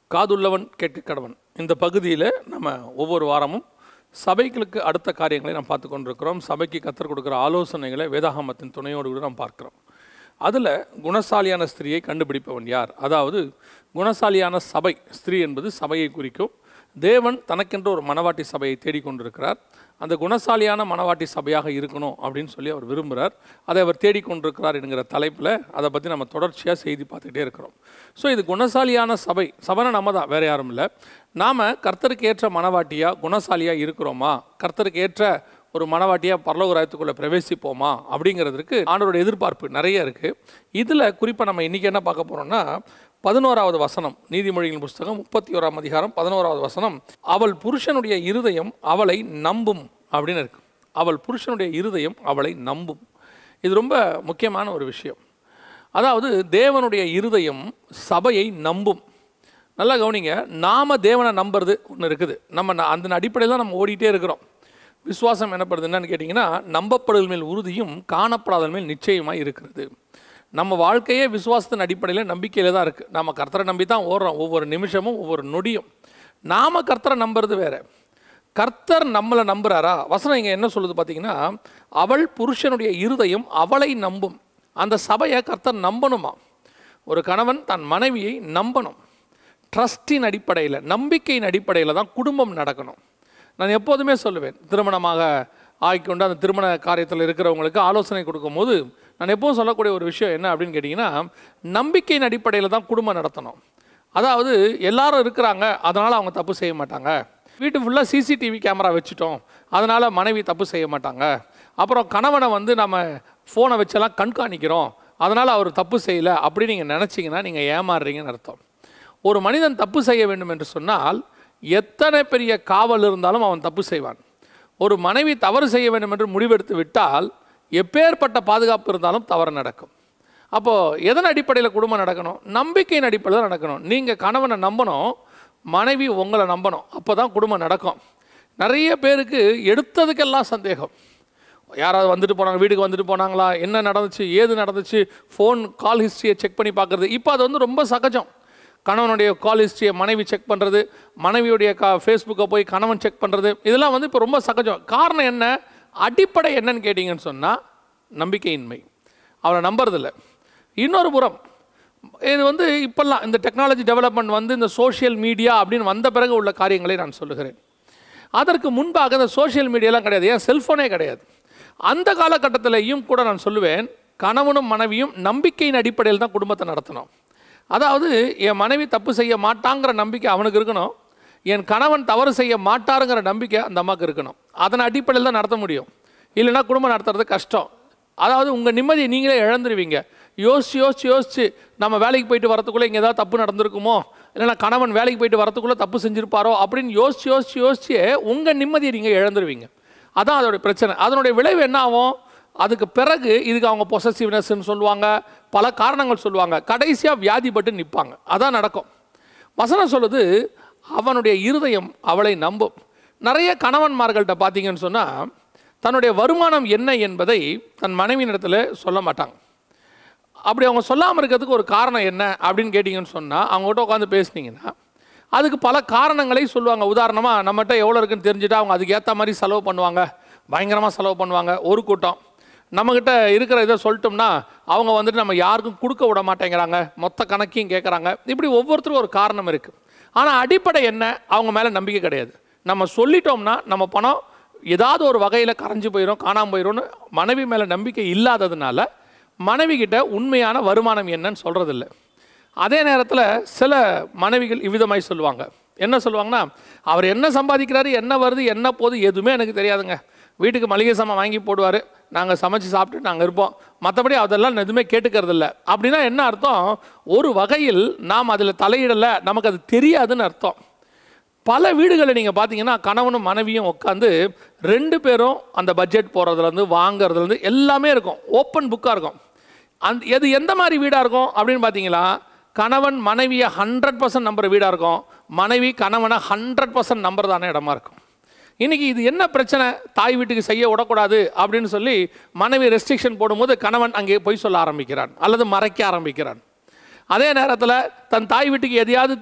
காதுள்ளவன் கேட்க கடவன் இந்த பகுதியில் நம்ம ஒவ்வொரு வாரமும் சபைகளுக்கு அடுத்த காரியங்களை நாம் பார்த்து கொண்டிருக்கிறோம் சபைக்கு கத்தர் கொடுக்குற ஆலோசனைகளை வேதாகமத்தின் துணையோடு கூட நாம் பார்க்கிறோம் அதில் குணசாலியான ஸ்திரியை கண்டுபிடிப்பவன் யார் அதாவது குணசாலியான சபை ஸ்திரீ என்பது சபையை குறிக்கும் தேவன் தனக்கென்று ஒரு மனவாட்டி சபையை தேடிக்கொண்டிருக்கிறார் அந்த குணசாலியான மனவாட்டி சபையாக இருக்கணும் அப்படின்னு சொல்லி அவர் விரும்புகிறார் அதை அவர் தேடிக்கொண்டிருக்கிறார் என்கிற தலைப்பில் அதை பற்றி நம்ம தொடர்ச்சியாக செய்தி பார்த்துக்கிட்டே இருக்கிறோம் ஸோ இது குணசாலியான சபை சபைனா நம்ம தான் வேறு யாரும் இல்லை நாம் கர்த்தருக்கு ஏற்ற மனவாட்டியாக குணசாலியாக இருக்கிறோமா கர்த்தருக்கு ஏற்ற ஒரு மனவாட்டியாக பரலோக ராயத்துக்குள்ளே பிரவேசிப்போமா அப்படிங்கிறதுக்கு ஆண்டோட எதிர்பார்ப்பு நிறைய இருக்குது இதில் குறிப்பாக நம்ம இன்றைக்கி என்ன பார்க்க போகிறோம்னா பதினோராவது வசனம் நீதிமொழிகளின் புஸ்தகம் முப்பத்தி ஓராம் அதிகாரம் பதினோராவது வசனம் அவள் புருஷனுடைய இருதயம் அவளை நம்பும் அப்படின்னு இருக்கு அவள் புருஷனுடைய இருதயம் அவளை நம்பும் இது ரொம்ப முக்கியமான ஒரு விஷயம் அதாவது தேவனுடைய இருதயம் சபையை நம்பும் நல்லா கவனிங்க நாம தேவனை நம்புறது ஒன்று இருக்குது நம்ம ந- அந்த அடிப்படையில் தான் நம்ம ஓடிட்டே இருக்கிறோம் விசுவாசம் என்னப்படுது என்னன்னு கேட்டிங்கன்னா நம்பப்படுதல் மேல் உறுதியும் காணப்படாதல் மேல் நிச்சயமாக இருக்கிறது நம்ம வாழ்க்கையே விசுவாசத்தின் அடிப்படையில் நம்பிக்கையில் தான் இருக்குது நம்ம கர்த்தரை நம்பி தான் ஓடுறோம் ஒவ்வொரு நிமிஷமும் ஒவ்வொரு நொடியும் நாம கர்த்தரை நம்புறது வேற கர்த்தர் நம்மளை நம்புறாரா வசனம் இங்கே என்ன சொல்லுது பார்த்தீங்கன்னா அவள் புருஷனுடைய இருதயம் அவளை நம்பும் அந்த சபையை கர்த்தர் நம்பணுமா ஒரு கணவன் தன் மனைவியை நம்பணும் ட்ரஸ்டின் அடிப்படையில் நம்பிக்கையின் அடிப்படையில் தான் குடும்பம் நடக்கணும் நான் எப்போதுமே சொல்லுவேன் திருமணமாக ஆகிக்கொண்டு அந்த திருமண காரியத்தில் இருக்கிறவங்களுக்கு ஆலோசனை கொடுக்கும்போது நான் எப்போதும் சொல்லக்கூடிய ஒரு விஷயம் என்ன அப்படின்னு கேட்டிங்கன்னா நம்பிக்கையின் அடிப்படையில் தான் குடும்பம் நடத்தணும் அதாவது எல்லாரும் இருக்கிறாங்க அதனால் அவங்க தப்பு செய்ய மாட்டாங்க வீட்டு ஃபுல்லாக சிசிடிவி கேமரா வச்சுட்டோம் அதனால் மனைவி தப்பு செய்ய மாட்டாங்க அப்புறம் கணவனை வந்து நம்ம ஃபோனை வச்செல்லாம் கண்காணிக்கிறோம் அதனால் அவர் தப்பு செய்யலை அப்படி நீங்கள் நினச்சிங்கன்னா நீங்கள் ஏமாறுறீங்கன்னு அர்த்தம் ஒரு மனிதன் தப்பு செய்ய வேண்டும் என்று சொன்னால் எத்தனை பெரிய காவல் இருந்தாலும் அவன் தப்பு செய்வான் ஒரு மனைவி தவறு செய்ய வேண்டும் என்று முடிவெடுத்து விட்டால் எப்பேற்பட்ட பாதுகாப்பு இருந்தாலும் தவறு நடக்கும் அப்போது எதன் அடிப்படையில் குடும்பம் நடக்கணும் நம்பிக்கையின் அடிப்படையில் தான் நடக்கணும் நீங்கள் கணவனை நம்பணும் மனைவி உங்களை நம்பணும் அப்போ தான் குடும்பம் நடக்கும் நிறைய பேருக்கு எடுத்ததுக்கெல்லாம் சந்தேகம் யாராவது வந்துட்டு போனாங்க வீட்டுக்கு வந்துட்டு போனாங்களா என்ன நடந்துச்சு ஏது நடந்துச்சு ஃபோன் கால் ஹிஸ்ட்ரியை செக் பண்ணி பார்க்குறது இப்போ அது வந்து ரொம்ப சகஜம் கணவனுடைய கால் ஹிஸ்ட்ரியை மனைவி செக் பண்ணுறது மனைவியுடைய கா ஃபேஸ்புக்கை போய் கணவன் செக் பண்ணுறது இதெல்லாம் வந்து இப்போ ரொம்ப சகஜம் காரணம் என்ன அடிப்படை என்னன்னு கேட்டிங்கன்னு சொன்னால் நம்பிக்கையின்மை அவரை நம்புறதில்ல இன்னொரு புறம் இது வந்து இப்போல்லாம் இந்த டெக்னாலஜி டெவலப்மெண்ட் வந்து இந்த சோஷியல் மீடியா அப்படின்னு வந்த பிறகு உள்ள காரியங்களை நான் சொல்லுகிறேன் அதற்கு முன்பாக இந்த சோஷியல் மீடியாலாம் கிடையாது ஏன் செல்ஃபோனே கிடையாது அந்த காலகட்டத்திலையும் கூட நான் சொல்லுவேன் கணவனும் மனைவியும் நம்பிக்கையின் அடிப்படையில் தான் குடும்பத்தை நடத்தணும் அதாவது என் மனைவி தப்பு செய்ய மாட்டாங்கிற நம்பிக்கை அவனுக்கு இருக்கணும் என் கணவன் தவறு செய்ய மாட்டாருங்கிற நம்பிக்கை அந்த அம்மாவுக்கு இருக்கணும் அதன் அடிப்படையில் தான் நடத்த முடியும் இல்லைன்னா குடும்பம் நடத்துறது கஷ்டம் அதாவது உங்கள் நிம்மதியை நீங்களே இழந்துருவீங்க யோசிச்சு யோசிச்சு யோசிச்சு நம்ம வேலைக்கு போயிட்டு வரத்துக்குள்ளே இங்கே ஏதாவது தப்பு நடந்திருக்குமோ இல்லைன்னா கணவன் வேலைக்கு போயிட்டு வரத்துக்குள்ளே தப்பு செஞ்சிருப்பாரோ அப்படின்னு யோசிச்சு யோசிச்சு யோசிச்சு உங்கள் நிம்மதியை நீங்கள் இழந்துருவீங்க அதான் அதோடைய பிரச்சனை அதனுடைய விளைவு என்ன ஆகும் அதுக்கு பிறகு இதுக்கு அவங்க பொசசிவ்னஸ்ன்னு சொல்லுவாங்க பல காரணங்கள் சொல்லுவாங்க கடைசியாக வியாதிப்பட்டு நிற்பாங்க அதான் நடக்கும் வசனம் சொல்லுது அவனுடைய இருதயம் அவளை நம்பும் நிறைய கணவன்மார்கள்ட்ட பார்த்தீங்கன்னு சொன்னால் தன்னுடைய வருமானம் என்ன என்பதை தன் மனைவியினிடத்தில் சொல்ல மாட்டாங்க அப்படி அவங்க சொல்லாமல் இருக்கிறதுக்கு ஒரு காரணம் என்ன அப்படின்னு கேட்டிங்கன்னு சொன்னால் அவங்ககிட்ட உட்காந்து பேசுனீங்கன்னா அதுக்கு பல காரணங்களை சொல்லுவாங்க உதாரணமாக நம்மகிட்ட எவ்வளோ இருக்குன்னு தெரிஞ்சுட்டா அவங்க அதுக்கு ஏற்ற மாதிரி செலவு பண்ணுவாங்க பயங்கரமாக செலவு பண்ணுவாங்க ஒரு கூட்டம் நம்மக்கிட்ட இருக்கிற இதை சொல்லிட்டோம்னா அவங்க வந்துட்டு நம்ம யாருக்கும் கொடுக்க விட மாட்டேங்கிறாங்க மொத்த கணக்கையும் கேட்குறாங்க இப்படி ஒவ்வொருத்தருக்கும் ஒரு காரணம் இருக்குது ஆனால் அடிப்படை என்ன அவங்க மேலே நம்பிக்கை கிடையாது நம்ம சொல்லிட்டோம்னா நம்ம பணம் ஏதாவது ஒரு வகையில் கரைஞ்சு போயிடும் காணாமல் போயிடும்னு மனைவி மேலே நம்பிக்கை இல்லாததுனால மனைவி கிட்ட உண்மையான வருமானம் என்னன்னு சொல்கிறதில்ல அதே நேரத்தில் சில மனைவிகள் இவ்விதமாய் சொல்லுவாங்க என்ன சொல்லுவாங்கன்னா அவர் என்ன சம்பாதிக்கிறாரு என்ன வருது என்ன போகுது எதுவுமே எனக்கு தெரியாதுங்க வீட்டுக்கு மளிகை சாமான் வாங்கி போடுவார் நாங்கள் சமைச்சு சாப்பிட்டு நாங்கள் இருப்போம் மற்றபடி அதெல்லாம் எதுவுமே கேட்டுக்கிறது இல்ல அப்படின்னா என்ன அர்த்தம் ஒரு வகையில் நாம் அதில் தலையிடலை நமக்கு அது தெரியாதுன்னு அர்த்தம் பல வீடுகளை நீங்கள் பார்த்தீங்கன்னா கணவனும் மனைவியும் உட்காந்து ரெண்டு பேரும் அந்த பட்ஜெட் போடுறதுலேருந்து வாங்குறதுலேருந்து எல்லாமே இருக்கும் ஓப்பன் புக்காக இருக்கும் அந்த எது எந்த மாதிரி வீடாக இருக்கும் அப்படின்னு பார்த்தீங்களா கணவன் மனைவியை ஹண்ட்ரட் பர்சன்ட் நம்புற வீடாக இருக்கும் மனைவி கணவனை ஹண்ட்ரட் பர்சன்ட் நம்புறதான இடமா இருக்கும் இன்னைக்கு இது என்ன பிரச்சனை தாய் வீட்டுக்கு செய்ய விடக்கூடாது அப்படின்னு சொல்லி மனைவி ரெஸ்ட்ரிக்ஷன் போடும்போது கணவன் அங்கே பொய் சொல்ல ஆரம்பிக்கிறான் அல்லது மறைக்க ஆரம்பிக்கிறான் அதே நேரத்தில் தன் தாய் வீட்டுக்கு எதையாவது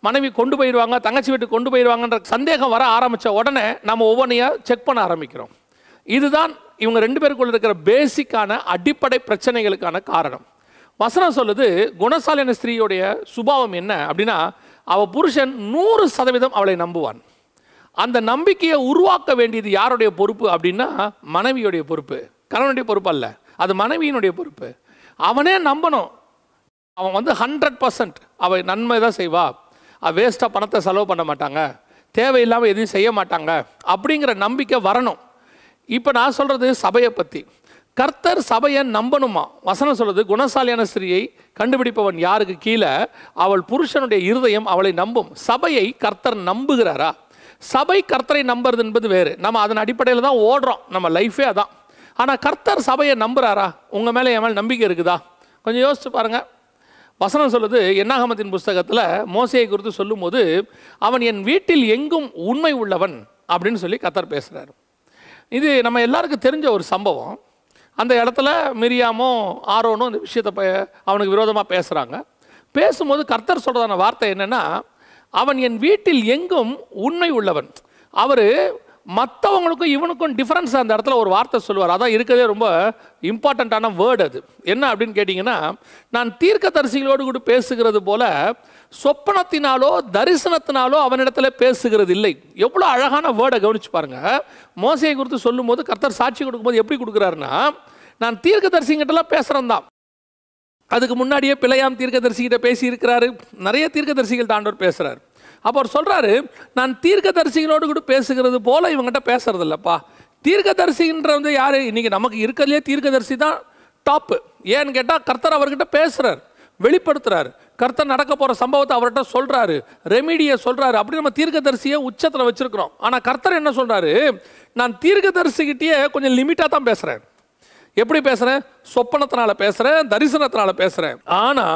மனைவி கொண்டு போயிடுவாங்க தங்கச்சி வீட்டுக்கு கொண்டு போயிடுவாங்கன்ற சந்தேகம் வர ஆரம்பித்த உடனே நம்ம ஒவ்வொன்றையா செக் பண்ண ஆரம்பிக்கிறோம் இதுதான் இவங்க ரெண்டு பேருக்குள்ள இருக்கிற பேசிக்கான அடிப்படை பிரச்சனைகளுக்கான காரணம் வசனம் சொல்லுது குணசாலின ஸ்திரீயுடைய சுபாவம் என்ன அப்படின்னா அவ புருஷன் நூறு சதவீதம் அவளை நம்புவான் அந்த நம்பிக்கையை உருவாக்க வேண்டியது யாருடைய பொறுப்பு அப்படின்னா மனைவியுடைய பொறுப்பு கணவனுடைய பொறுப்பு அல்ல அது மனைவியினுடைய பொறுப்பு அவனே நம்பணும் அவன் வந்து ஹண்ட்ரட் பர்சன்ட் அவள் நன்மை தான் செய்வா அவள் வேஸ்ட்டாக பணத்தை செலவு பண்ண மாட்டாங்க தேவையில்லாமல் எதுவும் செய்ய மாட்டாங்க அப்படிங்கிற நம்பிக்கை வரணும் இப்போ நான் சொல்கிறது சபையை பற்றி கர்த்தர் சபையை நம்பணுமா வசனம் சொல்றது குணசாலியான ஸ்திரியை கண்டுபிடிப்பவன் யாருக்கு கீழே அவள் புருஷனுடைய இருதயம் அவளை நம்பும் சபையை கர்த்தர் நம்புகிறாரா சபை கர்த்தரை நம்புறது என்பது வேறு நம்ம அதன் அடிப்படையில் தான் ஓடுறோம் நம்ம லைஃபே அதான் ஆனால் கர்த்தர் சபையை நம்புறாரா உங்கள் மேலே என் மேலே நம்பிக்கை இருக்குதா கொஞ்சம் யோசிச்சு பாருங்க வசனம் சொல்லுது என்னாகமத்தின் புஸ்தகத்தில் மோசையை குறித்து சொல்லும்போது அவன் என் வீட்டில் எங்கும் உண்மை உள்ளவன் அப்படின்னு சொல்லி கர்த்தர் பேசுகிறார் இது நம்ம எல்லாருக்கும் தெரிஞ்ச ஒரு சம்பவம் அந்த இடத்துல மிரியாமும் ஆரோனும் இந்த விஷயத்தை ப- அவனுக்கு விரோதமாக பேசுகிறாங்க பேசும்போது கர்த்தர் சொல்கிறதான வார்த்தை என்னென்னா அவன் என் வீட்டில் எங்கும் உண்மை உள்ளவன் அவர் மற்றவங்களுக்கும் இவனுக்கும் டிஃப்ரென்ஸ் அந்த இடத்துல ஒரு வார்த்தை சொல்லுவார் அதான் இருக்கதே ரொம்ப இம்பார்ட்டண்ட்டான வேர்டு அது என்ன அப்படின்னு கேட்டிங்கன்னா நான் தீர்க்கதரிசிகளோடு கூட பேசுகிறது போல சொப்பனத்தினாலோ தரிசனத்தினாலோ அவனிடத்துல பேசுகிறது இல்லை எவ்வளோ அழகான வேர்டை கவனிச்சு பாருங்க மோசையை குறித்து சொல்லும்போது கர்த்தர் சாட்சி கொடுக்கும்போது எப்படி கொடுக்குறாருன்னா நான் தீர்க்கதரிசிங்கிட்டலாம் பேசுகிறேன் தான் அதுக்கு முன்னாடியே பிழையாம் தீர்க்கதரிசிகிட்ட பேசி இருக்கிறாரு நிறைய தீர்க்கதரிசிகள் ஆண்டவர் பேசுறாரு அப்போ அவர் சொல்றாரு நான் தீர்க்கதரிசிகளோடு கூட பேசுகிறது போல இவங்ககிட்ட பேசுறது இல்லப்பா தீர்க்கதரிசின்ற வந்து யாரு இன்னைக்கு நமக்கு இருக்கிறதுலே தீர்க்கதரிசி தான் டாப்பு ஏன்னு கேட்டால் கர்த்தர் அவர்கிட்ட பேசுறார் வெளிப்படுத்துறாரு கர்த்தர் நடக்க போற சம்பவத்தை அவர்கிட்ட சொல்றாரு ரெமிடியை சொல்றாரு அப்படி நம்ம தீர்க்கதரிசியை உச்சத்தில் வச்சிருக்கிறோம் ஆனா கர்த்தர் என்ன சொல்றாரு நான் தீர்க்கதரிசிகிட்டயே கொஞ்சம் லிமிட்டாக தான் பேசுறேன் எப்படி பேசுறேன் சொப்பனத்தினால பேசுறேன் தரிசனத்தினால பேசுறேன் ஆனா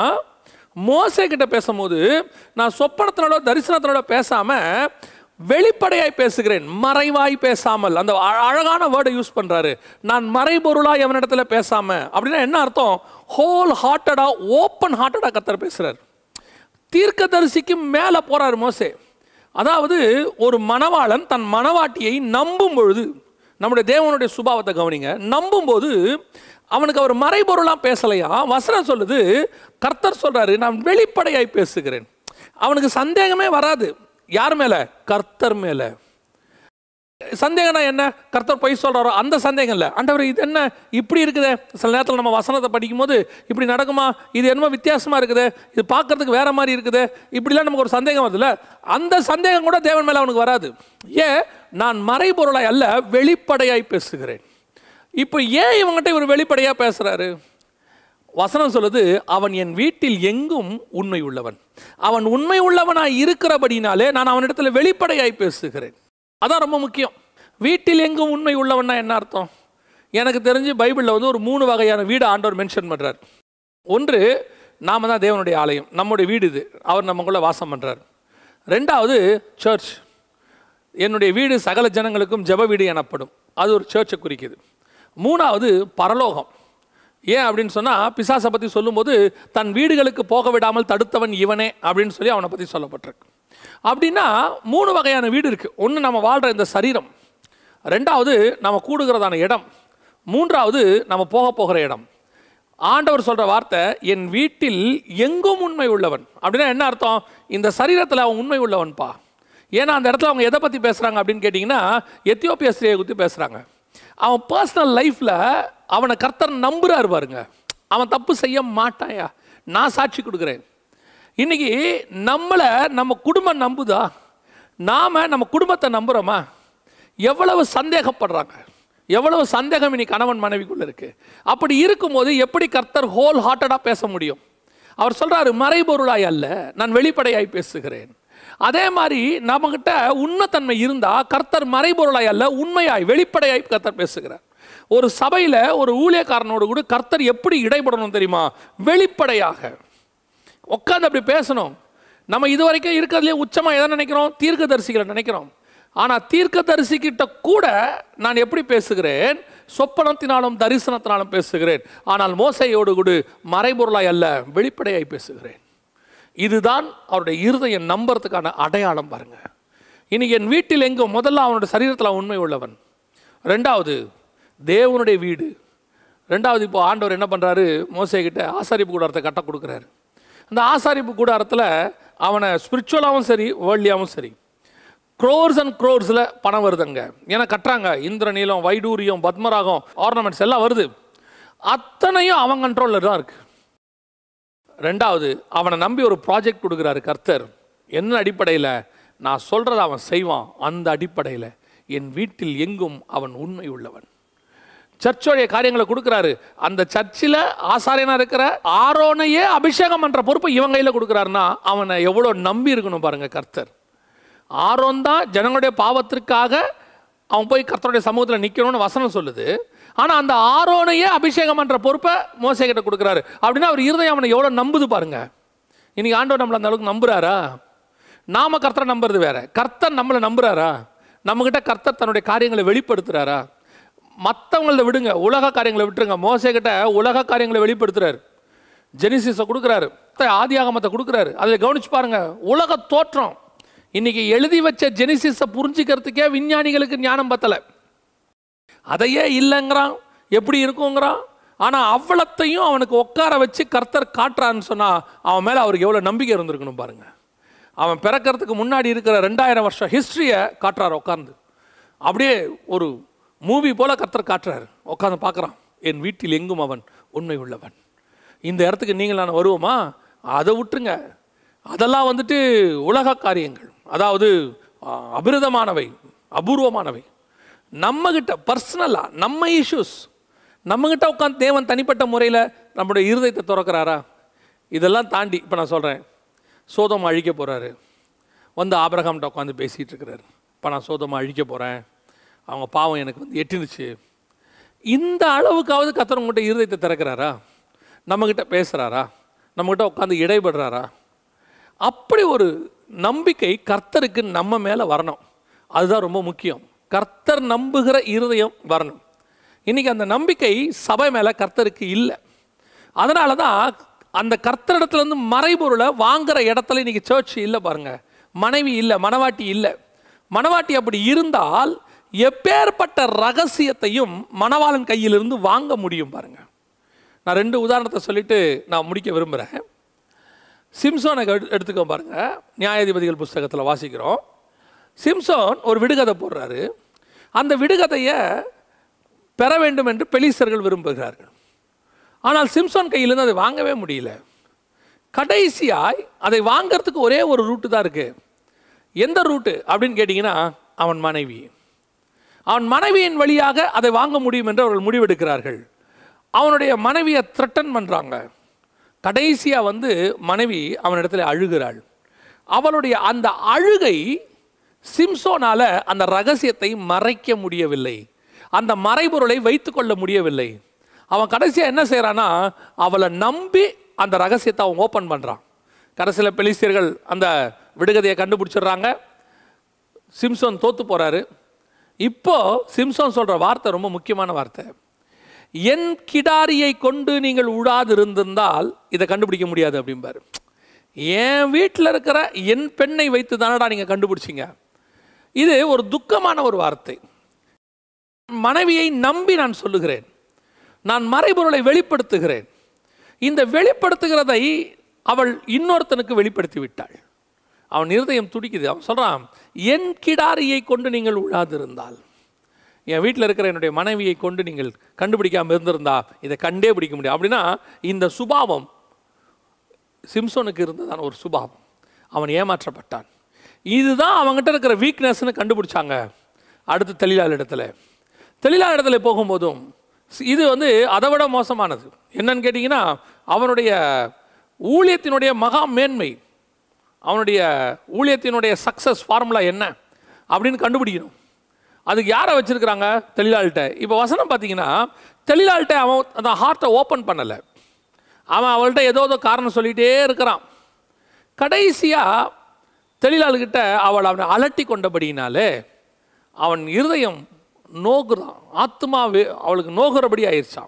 மோசே கிட்ட பேசும்போது நான் சொப்பனத்தினாலோ தரிசனத்தினாலோ பேசாம வெளிப்படையாய் பேசுகிறேன் மறைவாய் பேசாமல் அந்த அ- அழகான வேர்டை யூஸ் பண்றாரு நான் மறைபொருளாய் அவனிடத்துல பேசாம அப்படின்னா என்ன அர்த்தம் ஹோல் ஹார்ட்டடா ஓப்பன் ஹார்ட்டடா கத்தர் பேசுறாரு தீர்க்கதரிசிக்கு மேலே போறார் மோசே அதாவது ஒரு மணவாளன் தன் மணவாட்டியை நம்பும் பொழுது நம்முடைய தேவனுடைய சுபாவத்தை கவனிங்க நம்பும்போது அவனுக்கு அவர் மறைபொருளாம் பேசலையா வசனம் சொல்லுது கர்த்தர் சொல்றாரு நான் வெளிப்படையாய் பேசுகிறேன் அவனுக்கு சந்தேகமே வராது யார் மேல கர்த்தர் மேல சந்தேகம்னா என்ன கர்த்தர் பொய் சொல்றாரோ அந்த சந்தேகம் இல்லை ஆண்டவர் இது என்ன இப்படி இருக்குதே சில நேரத்தில் நம்ம வசனத்தை படிக்கும்போது இப்படி நடக்குமா இது என்னமோ வித்தியாசமா இருக்குதே இது பார்க்கறதுக்கு வேற மாதிரி இருக்குதே இப்படிலாம் நமக்கு ஒரு சந்தேகம் வருதுல்ல அந்த சந்தேகம் கூட தேவன் மேல அவனுக்கு வராது ஏன் நான் மறைபொருளாய் அல்ல வெளிப்படையாய் பேசுகிறேன் இப்போ ஏன் இவங்ககிட்ட இவர் வெளிப்படையா பேசுறாரு வசனம் சொல்லுது அவன் என் வீட்டில் எங்கும் உண்மை உள்ளவன் அவன் உண்மை உள்ளவனாய் இருக்கிறபடினாலே நான் அவனிடத்தில் வெளிப்படையாய் பேசுகிறேன் அதான் ரொம்ப முக்கியம் வீட்டில் எங்கும் உண்மை உள்ளவன்னா என்ன அர்த்தம் எனக்கு தெரிஞ்சு பைபிளில் வந்து ஒரு மூணு வகையான வீடு ஆண்டவர் மென்ஷன் பண்றார் ஒன்று நாம தான் தேவனுடைய ஆலயம் நம்முடைய வீடு இது அவர் நமக்குள்ள வாசம் பண்றார் ரெண்டாவது சர்ச் என்னுடைய வீடு சகல ஜனங்களுக்கும் ஜெப வீடு எனப்படும் அது ஒரு சர்ச்சை குறிக்குது மூணாவது பரலோகம் ஏன் அப்படின்னு சொன்னால் பிசாசை பற்றி சொல்லும்போது தன் வீடுகளுக்கு போக விடாமல் தடுத்தவன் இவனே அப்படின்னு சொல்லி அவனை பற்றி சொல்லப்பட்டிருக்கு அப்படின்னா மூணு வகையான வீடு இருக்குது ஒன்று நம்ம வாழ்கிற இந்த சரீரம் ரெண்டாவது நம்ம கூடுகிறதான இடம் மூன்றாவது நம்ம போக போகிற இடம் ஆண்டவர் சொல்ற வார்த்தை என் வீட்டில் எங்கும் உண்மை உள்ளவன் அப்படின்னா என்ன அர்த்தம் இந்த சரீரத்தில் அவன் உண்மை உள்ளவன்பா ஏன்னா அந்த இடத்துல அவங்க எதை பற்றி பேசுகிறாங்க அப்படின்னு கேட்டிங்கன்னா எத்தியோப்பிய ஸ்திரியை குறித்து பேசுகிறாங்க அவன் பர்சனல் லைஃப்பில் அவனை கர்த்தர் நம்புறாரு பாருங்க அவன் தப்பு செய்ய மாட்டாயா நான் சாட்சி கொடுக்குறேன் இன்னைக்கு நம்மளை நம்ம குடும்பம் நம்புதா நாம நம்ம குடும்பத்தை நம்புறோமா எவ்வளவு சந்தேகப்படுறாங்க எவ்வளவு சந்தேகம் இனி கணவன் மனைவிக்குள்ள இருக்கு அப்படி இருக்கும்போது எப்படி கர்த்தர் ஹோல் ஹார்ட்டடாக பேச முடியும் அவர் சொல்றாரு மறைபொருளாய் அல்ல நான் வெளிப்படையாய் பேசுகிறேன் அதே மாதிரி நம்மகிட்ட உண்மைத்தன்மை இருந்தா கர்த்தர் மறைபொருளாய் அல்ல உண்மையாய் வெளிப்படையாய் கர்த்தர் பேசுகிறார் ஒரு சபையில ஒரு ஊழியக்காரனோடு கூட கர்த்தர் எப்படி இடைப்படணும் தெரியுமா வெளிப்படையாக உட்காந்து அப்படி பேசணும் நம்ம இது வரைக்கும் இருக்கிறதுலே உச்சமாக எதை நினைக்கிறோம் தீர்க்கதரிசிகளை நினைக்கிறோம் ஆனால் தீர்க்கதரிசிக்கிட்ட கூட நான் எப்படி பேசுகிறேன் சொப்பனத்தினாலும் தரிசனத்தினாலும் பேசுகிறேன் ஆனால் மோசையோடு கூட மறைபொருளாய் அல்ல வெளிப்படையாய் பேசுகிறேன் இதுதான் அவருடைய இருதயம் நம்புறதுக்கான அடையாளம் பாருங்க இன்னைக்கு என் வீட்டில் எங்கும் முதல்ல அவனுடைய சரீரத்தில் அவன் உண்மை உள்ளவன் ரெண்டாவது தேவனுடைய வீடு ரெண்டாவது இப்போ ஆண்டவர் என்ன பண்ணுறாரு மோசைக்கிட்ட ஆசாரிப்பு கூடாரத்தை கட்ட கொடுக்குறாரு அந்த ஆசாரிப்பு கூடாரத்தில் அவனை ஸ்பிரிச்சுவலாகவும் சரி வேர்ல்டியாகவும் சரி க்ரோர்ஸ் அண்ட் க்ரோர்ஸில் பணம் வருதுங்க ஏன்னா கட்டுறாங்க இந்திரநீலம் வைடூரியம் பத்மராகம் ஆர்னமெண்ட்ஸ் எல்லாம் வருது அத்தனையும் அவன் கண்ட்ரோலில் தான் இருக்கு ரெண்டாவது அவனை நம்பி ஒரு ப்ராஜெக்ட் கொடுக்குறாரு கர்த்தர் என்ன அடிப்படையில் நான் சொல்கிறத அவன் செய்வான் அந்த அடிப்படையில் என் வீட்டில் எங்கும் அவன் உண்மை உள்ளவன் சர்ச்சோடைய காரியங்களை கொடுக்குறாரு அந்த சர்ச்சில் ஆசாரியனா இருக்கிற ஆரோனையே அபிஷேகம் பண்ற பொறுப்பை இவன் கையில் கொடுக்குறாருன்னா அவனை எவ்வளோ நம்பி இருக்கணும் பாருங்க கர்த்தர் ஆரோன் தான் ஜனங்களுடைய பாவத்திற்காக அவன் போய் கர்த்தருடைய சமூகத்தில் நிற்கணும்னு வசனம் சொல்லுது ஆனால் அந்த ஆரோனையே அபிஷேகம் பண்ற பொறுப்பை மோசை கிட்ட கொடுக்குறாரு அப்படின்னா அவர் இருதயம் அவனை எவ்வளோ நம்புது பாருங்க இன்னைக்கு ஆண்டவர் நம்மளை அந்த அளவுக்கு நம்புறாரா நாம கர்த்தரை நம்புறது வேற கர்த்தர் நம்மளை நம்புறாரா நம்மகிட்ட கர்த்தர் தன்னுடைய காரியங்களை வெளிப்படுத்துறாரா மற்றவங்கள விடுங்க உலக காரியங்களை விட்டுருங்க மோசை கிட்ட உலக காரியங்களை வெளிப்படுத்துறாரு ஜெனிசிஸை கொடுக்குறாரு ஆதி ஆகமத்தை கொடுக்குறாரு அதில் கவனிச்சு பாருங்க உலக தோற்றம் இன்னைக்கு எழுதி வச்ச ஜெனிசிஸை புரிஞ்சுக்கிறதுக்கே விஞ்ஞானிகளுக்கு ஞானம் பத்தலை அதையே இல்லைங்கிறான் எப்படி இருக்குங்கிறான் ஆனால் அவ்வளத்தையும் அவனுக்கு உட்கார வச்சு கர்த்தர் காட்டுறான்னு சொன்னால் அவன் மேலே அவருக்கு எவ்வளோ நம்பிக்கை இருந்திருக்கணும் பாருங்க அவன் பிறக்கிறதுக்கு முன்னாடி இருக்கிற ரெண்டாயிரம் வருஷம் ஹிஸ்ட்ரியை காட்டுறாரு உட்காந்து அப்படியே ஒரு மூவி போல கர்த்தர் காட்டுறாரு உட்காந்து பார்க்குறான் என் வீட்டில் எங்கும் அவன் உண்மை உள்ளவன் இந்த இடத்துக்கு நீங்கள் நான் வருவோமா அதை விட்டுருங்க அதெல்லாம் வந்துட்டு உலக காரியங்கள் அதாவது ஆ, அபிரிதமானவை அபூர்வமானவை நம்மகிட்ட பர்சனலாக நம்ம இஷ்யூஸ் நம்மகிட்ட உட்காந்து தேவன் தனிப்பட்ட முறையில் நம்முடைய இருதயத்தை திறக்கிறாரா இதெல்லாம் தாண்டி இப்போ நான் சொல்கிறேன் சோதம் அழிக்க போகிறாரு வந்து ஆபிரகாம்கிட்ட உட்காந்து பேசிகிட்டு இருக்கிறாரு இப்போ நான் சோதம் அழிக்க போகிறேன் அவங்க பாவம் எனக்கு வந்து எட்டினுச்சு இந்த அளவுக்காவது கத்தர் உங்கள்கிட்ட இருதயத்தை திறக்கிறாரா நம்மக்கிட்ட பேசுகிறாரா நம்மக்கிட்ட உட்காந்து இடைபடுறாரா அப்படி ஒரு நம்பிக்கை கர்த்தருக்கு நம்ம மேலே வரணும் அதுதான் ரொம்ப முக்கியம் கர்த்தர் நம்புகிற இருதயம் வரணும் இன்னைக்கு அந்த நம்பிக்கை சபை மேலே கர்த்தருக்கு இல்லை அதனால தான் அந்த கர்த்தரிடத்துலேருந்து மறைபொருளை வாங்குற இடத்துல இன்னைக்கு சர்ச் இல்லை பாருங்க மனைவி இல்லை மனவாட்டி இல்லை மனவாட்டி அப்படி இருந்தால் எப்பேற்பட்ட ரகசியத்தையும் மணவாளன் கையிலிருந்து வாங்க முடியும் பாருங்க நான் ரெண்டு உதாரணத்தை சொல்லிட்டு நான் முடிக்க விரும்புகிறேன் சிம்சோனை எடு- எடுத்துக்கோ பாருங்க நியாயாதிபதிகள் புஸ்தகத்தில் வாசிக்கிறோம் சிம்சோன் ஒரு விடுகதை போடுறாரு அந்த விடுகதையை பெற வேண்டும் என்று பெலிஸ்தர்கள் விரும்புகிறார்கள் ஆனால் சிம்சோன் கையிலிருந்து அதை வாங்கவே முடியல கடைசியாய் அதை வாங்கிறதுக்கு ஒரே ஒரு ரூட்டு தான் இருக்கு எந்த ரூட்டு அப்படின்னு கேட்டிங்கன்னா அவன் மனைவி அவன் மனைவியின் வழியாக அதை வாங்க முடியும் என்று அவர்கள் முடிவெடுக்கிறார்கள் அவனுடைய மனைவியை த்ரெட்டன் பண்ணுறாங்க கடைசியாக வந்து மனைவி அவனிடத்தில் அழுகிறாள் அவளுடைய அந்த அழுகை சிம்சோனால அந்த ரகசியத்தை மறைக்க முடியவில்லை அந்த மறைபொருளை வைத்துக்கொள்ள முடியவில்லை அவன் கடைசியாக என்ன செய்கிறான்னா அவளை நம்பி அந்த ரகசியத்தை அவன் ஓப்பன் பண்ணுறான் கடைசியில் பெலிஸ்தியர்கள் அந்த விடுகதையை கண்டுபிடிச்சிடுறாங்க சிம்சோன் தோத்து போறாரு இப்போ சிம்சோன் சொல்ற வார்த்தை ரொம்ப முக்கியமான வார்த்தை என் கிடாரியை கொண்டு நீங்கள் உழாது இருந்திருந்தால் இதை கண்டுபிடிக்க முடியாது அப்படிம்பாரு என் வீட்டில் இருக்கிற என் பெண்ணை வைத்து தானடா நீங்க கண்டுபிடிச்சீங்க இது ஒரு துக்கமான ஒரு வார்த்தை மனைவியை நம்பி நான் சொல்லுகிறேன் நான் மறைபொருளை வெளிப்படுத்துகிறேன் இந்த வெளிப்படுத்துகிறதை அவள் இன்னொருத்தனுக்கு வெளிப்படுத்தி விட்டாள் அவன் இருதயம் துடிக்குது அவன் சொல்றான் என் கிடாரியை கொண்டு நீங்கள் உழாதிருந்தால் என் வீட்டில் இருக்கிற என்னுடைய மனைவியை கொண்டு நீங்கள் கண்டுபிடிக்காம இருந்திருந்தா இதை கண்டே பிடிக்க முடியும் அப்படின்னா இந்த சுபாவம் சிம்சோனுக்கு இருந்ததான ஒரு சுபாவம் அவன் ஏமாற்றப்பட்டான் இதுதான் அவங்ககிட்ட இருக்கிற வீக்னஸ்னு கண்டுபிடிச்சாங்க அடுத்து தெளிலாள் இடத்துல தெளிலாள் இடத்துல போகும்போதும் சி- இது வந்து அதை விட மோசமானது என்னன்னு கேட்டிங்கன்னா அவனுடைய ஊழியத்தினுடைய மகா மேன்மை அவனுடைய ஊழியத்தினுடைய சக்ஸஸ் ஃபார்முலா என்ன அப்படின்னு கண்டுபிடிக்கணும் அதுக்கு யாரை வச்சிருக்கிறாங்க தெளிலாள்கிட்ட இப்போ வசனம் பார்த்தீங்கன்னா தெளிலாள்கிட்ட அவன் அந்த ஹார்ட்டை ஓப்பன் பண்ணலை அவன் அவள்கிட்ட ஏதோ ஏதோ காரணம் சொல்லிகிட்டே இருக்கிறான் கடைசியாக தெளிலாள்கிட்ட அவள் அவனை அலட்டி கொண்டபடியினாலே அவன் இருதயம் நோகுறான் ஆத்மா வே- அவளுக்கு நோகுறபடி ஆயிடுச்சான்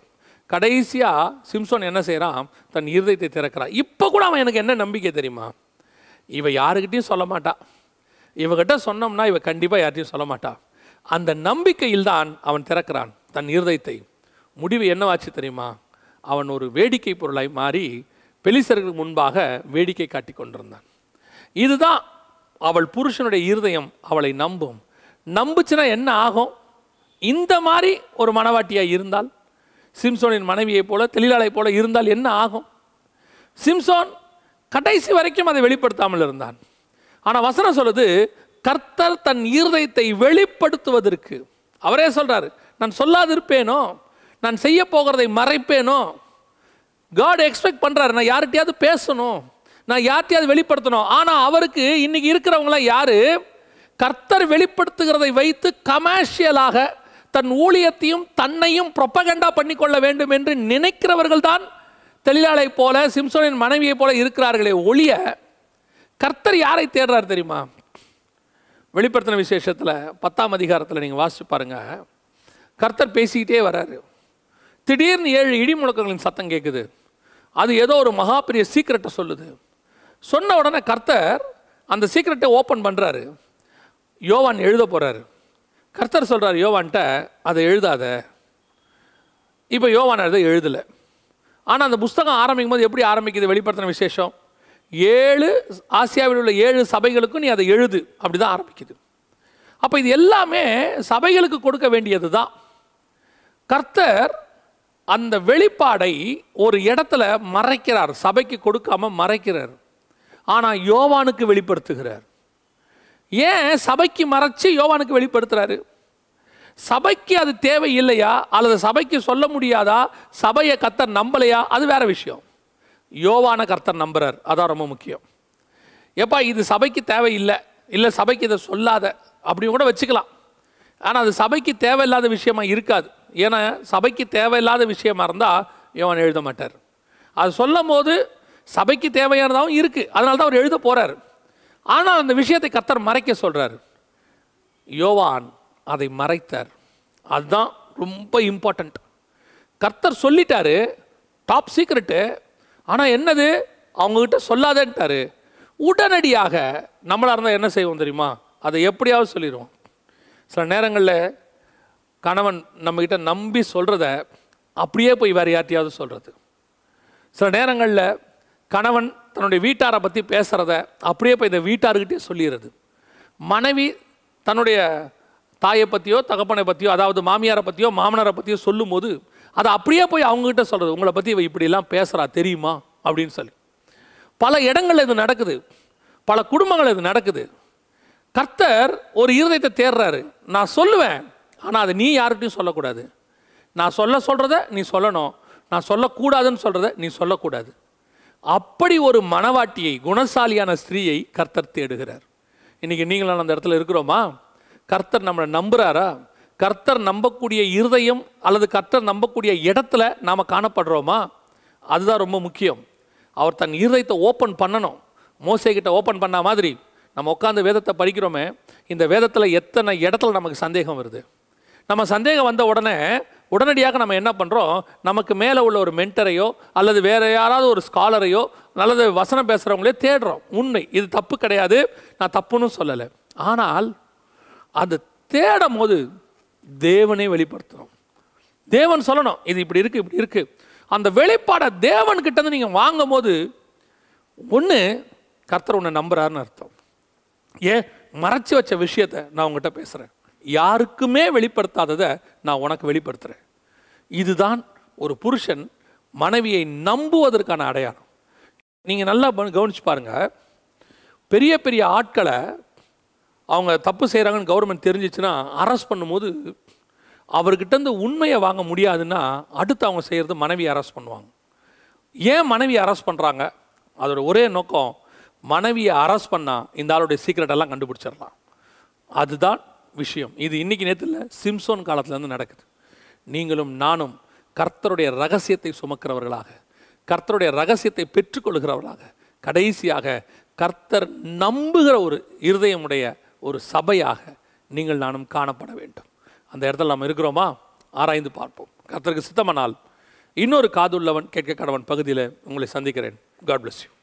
கடைசியாக சிம்சோன் என்ன செய்கிறான் தன் இருதயத்தை திறக்கிறான் இப்போ கூட அவன் எனக்கு என்ன நம்பிக்கை தெரியுமா இவ யாருக்கிட்டையும் சொல்ல மாட்டா இவகிட்ட சொன்னோம்னா இவ கண்டிப்பாக யார்கிட்டையும் சொல்ல மாட்டா அந்த நம்பிக்கையில் தான் அவன் திறக்கிறான் தன் இருதயத்தை முடிவு என்னவாச்சு தெரியுமா அவன் ஒரு வேடிக்கை பொருளாய் மாறி பெலிசர்களுக்கு முன்பாக வேடிக்கை காட்டி கொண்டிருந்தான் இதுதான் அவள் புருஷனுடைய இருதயம் அவளை நம்பும் நம்புச்சுன்னா என்ன ஆகும் இந்த மாதிரி ஒரு மனவாட்டியாக இருந்தால் சிம்சோனின் மனைவியைப் போல தொழிலாளைப் போல இருந்தால் என்ன ஆகும் சிம்சோன் கடைசி வரைக்கும் அதை வெளிப்படுத்தாமல் இருந்தான் ஆனால் வசனம் சொல்லுது கர்த்தர் தன் இருதயத்தை வெளிப்படுத்துவதற்கு அவரே சொல்றாரு நான் சொல்லாதிருப்பேனோ நான் செய்ய போகிறதை மறைப்பேனோ காட் எக்ஸ்பெக்ட் பண்றாரு நான் யார்கிட்டயாவது பேசணும் நான் யார்கிட்டயாவது வெளிப்படுத்தணும் ஆனால் அவருக்கு இன்னைக்கு இருக்கிறவங்களாம் யாரு கர்த்தர் வெளிப்படுத்துகிறதை வைத்து கமர்ஷியலாக தன் ஊழியத்தையும் தன்னையும் ப்ரொப்பகண்டா பண்ணிக்கொள்ள வேண்டும் என்று நினைக்கிறவர்கள் தான் தொழிலாளை போல சிம்சோனின் மனைவியை போல இருக்கிறார்களே ஒழிய கர்த்தர் யாரை தேடுறார் தெரியுமா வெளிப்படுத்தின விசேஷத்தில் பத்தாம் அதிகாரத்தில் நீங்கள் வாசிச்சு பாருங்க கர்த்தர் பேசிக்கிட்டே வராரு திடீர்னு ஏழு இடி முழக்கங்களின் சத்தம் கேட்குது அது ஏதோ ஒரு மகா பெரிய சீக்கிரட்டை சொல்லுது சொன்ன உடனே கர்த்தர் அந்த சீக்கிரட்டை ஓப்பன் பண்ணுறாரு யோவான் எழுத போகிறாரு கர்த்தர் சொல்கிறார் யோவான்கிட்ட அதை எழுதாத இப்போ யோவான் எழுத எழுதலை ஆனால் அந்த புஸ்தகம் ஆரம்பிக்கும் போது எப்படி ஆரம்பிக்குது வெளிப்படுத்தின விசேஷம் ஏழு ஆசியாவில் உள்ள ஏழு சபைகளுக்கும் நீ அதை எழுது அப்படி தான் ஆரம்பிக்குது அப்போ இது எல்லாமே சபைகளுக்கு கொடுக்க வேண்டியது தான் கர்த்தர் அந்த வெளிப்பாடை ஒரு இடத்துல மறைக்கிறார் சபைக்கு கொடுக்காம மறைக்கிறார் ஆனால் யோவானுக்கு வெளிப்படுத்துகிறார் ஏன் சபைக்கு மறைச்சு யோவானுக்கு வெளிப்படுத்துறாரு சபைக்கு அது தேவை இல்லையா அல்லது சபைக்கு சொல்ல முடியாதா சபையை கர்த்தர் நம்பலையா அது வேற விஷயம் யோவான கர்த்தர் நம்புறார் அதான் ரொம்ப முக்கியம் எப்பா இது சபைக்கு தேவையில்லை இல்லை சபைக்கு இதை சொல்லாத அப்படி கூட வச்சுக்கலாம் ஆனால் அது சபைக்கு தேவையில்லாத விஷயமா இருக்காது ஏன்னா சபைக்கு தேவையில்லாத விஷயமா இருந்தால் யோவான் எழுத மாட்டார் அது சொல்லும் போது சபைக்கு தேவையானதாகவும் இருக்குது அதனால தான் அவர் எழுத போகிறார் ஆனால் அந்த விஷயத்தை கர்த்தர் மறைக்க சொல்கிறார் யோவான் அதை மறைத்தார் அதுதான் ரொம்ப இம்பார்ட்டண்ட் கர்த்தர் சொல்லிட்டாரு டாப் சீக்ரெட்டு ஆனால் என்னது அவங்கக்கிட்ட சொல்லாதேன்ட்டாரு உடனடியாக நம்மளாக இருந்தால் என்ன செய்வோம் தெரியுமா அதை எப்படியாவது சொல்லிடுவோம் சில நேரங்களில் கணவன் நம்மக்கிட்ட நம்பி சொல்கிறத அப்படியே போய் வேறு யார்ட்டையாவது சொல்கிறது சில நேரங்களில் கணவன் தன்னுடைய வீட்டாரை பற்றி பேசுகிறத அப்படியே போய் இந்த வீட்டார்கிட்டே சொல்லிடுறது மனைவி தன்னுடைய தாயை பற்றியோ தகப்பனை பற்றியோ அதாவது மாமியாரை பற்றியோ மாமனாரை பற்றியோ சொல்லும்போது அதை அப்படியே போய் அவங்ககிட்ட சொல்கிறது உங்களை பற்றி இவ இப்படிலாம் பேசுகிறா தெரியுமா அப்படின்னு சொல்லி பல இடங்கள்ல இது நடக்குது பல குடும்பங்கள் இது நடக்குது கர்த்தர் ஒரு இருதயத்தை தேடுறாரு நான் சொல்லுவேன் ஆனால் அதை நீ யார்கிட்டையும் சொல்லக்கூடாது நான் சொல்ல சொல்கிறத நீ சொல்லணும் நான் சொல்லக்கூடாதுன்னு சொல்கிறத நீ சொல்லக்கூடாது அப்படி ஒரு மனவாட்டியை குணசாலியான ஸ்திரீயை கர்த்தர் தேடுகிறார் இன்னைக்கு நீங்களும் அந்த இடத்துல இருக்கிறோமா கர்த்தர் நம்மளை நம்புறாரா கர்த்தர் நம்பக்கூடிய இருதயம் அல்லது கர்த்தர் நம்பக்கூடிய இடத்துல நாம் காணப்படுறோமா அதுதான் ரொம்ப முக்கியம் அவர் தன் இருதயத்தை ஓப்பன் பண்ணணும் மோசைக்கிட்ட ஓப்பன் பண்ண மாதிரி நம்ம உட்காந்து வேதத்தை படிக்கிறோமே இந்த வேதத்தில் எத்தனை இடத்துல நமக்கு சந்தேகம் வருது நம்ம சந்தேகம் வந்த உடனே உடனடியாக நம்ம என்ன பண்ணுறோம் நமக்கு மேலே உள்ள ஒரு மென்டரையோ அல்லது வேற யாராவது ஒரு ஸ்காலரையோ நல்லது வசனம் பேசுகிறவங்களே தேடுறோம் உண்மை இது தப்பு கிடையாது நான் தப்புன்னு சொல்லலை ஆனால் அது தேடும் போது தேவனே வெளிப்படுத்தணும் தேவன் சொல்லணும் இது இப்படி இருக்கு இப்படி இருக்கு அந்த வெளிப்பாடை தேவன் கிட்ட இருந்து நீங்கள் வாங்கும் போது ஒன்று கர்த்தர் உன்னை நம்புறாருன்னு அர்த்தம் ஏன் மறைச்சு வச்ச விஷயத்தை நான் உங்ககிட்ட பேசுகிறேன் யாருக்குமே வெளிப்படுத்தாததை நான் உனக்கு வெளிப்படுத்துகிறேன் இதுதான் ஒரு புருஷன் மனைவியை நம்புவதற்கான அடையாளம் நீங்கள் நல்லா ப- கவனிச்சு பாருங்க பெரிய பெரிய ஆட்களை அவங்க தப்பு செய்கிறாங்கன்னு கவர்மெண்ட் தெரிஞ்சிச்சுன்னா அரெஸ்ட் பண்ணும்போது அவர்கிட்ட இருந்து உண்மையை வாங்க முடியாதுன்னா அடுத்து அவங்க செய்கிறது மனைவி அரெஸ்ட் பண்ணுவாங்க ஏன் மனைவி அரெஸ்ட் பண்ணுறாங்க அதோட ஒரே நோக்கம் மனைவியை அரெஸ்ட் பண்ணால் இந்த ஆளுடைய சீக்ரெட் எல்லாம் கண்டுபிடிச்சிடலாம் அதுதான் விஷயம் இது இன்னைக்கு நேரத்தில் இல்லை சிம்சோன் காலத்துலேருந்து நடக்குது நீங்களும் நானும் கர்த்தருடைய ரகசியத்தை சுமக்கிறவர்களாக கர்த்தருடைய ரகசியத்தை பெற்றுக்கொள்கிறவர்களாக கடைசியாக கர்த்தர் நம்புகிற ஒரு இருதயமுடைய ஒரு சபையாக நீங்கள் நானும் காணப்பட வேண்டும் அந்த இடத்துல நாம் இருக்கிறோமா ஆராய்ந்து பார்ப்போம் கர்த்தருக்கு சித்தமானால் இன்னொரு காதுள்ளவன் கேட்க கடவன் பகுதியில் உங்களை சந்திக்கிறேன் காட் bless யூ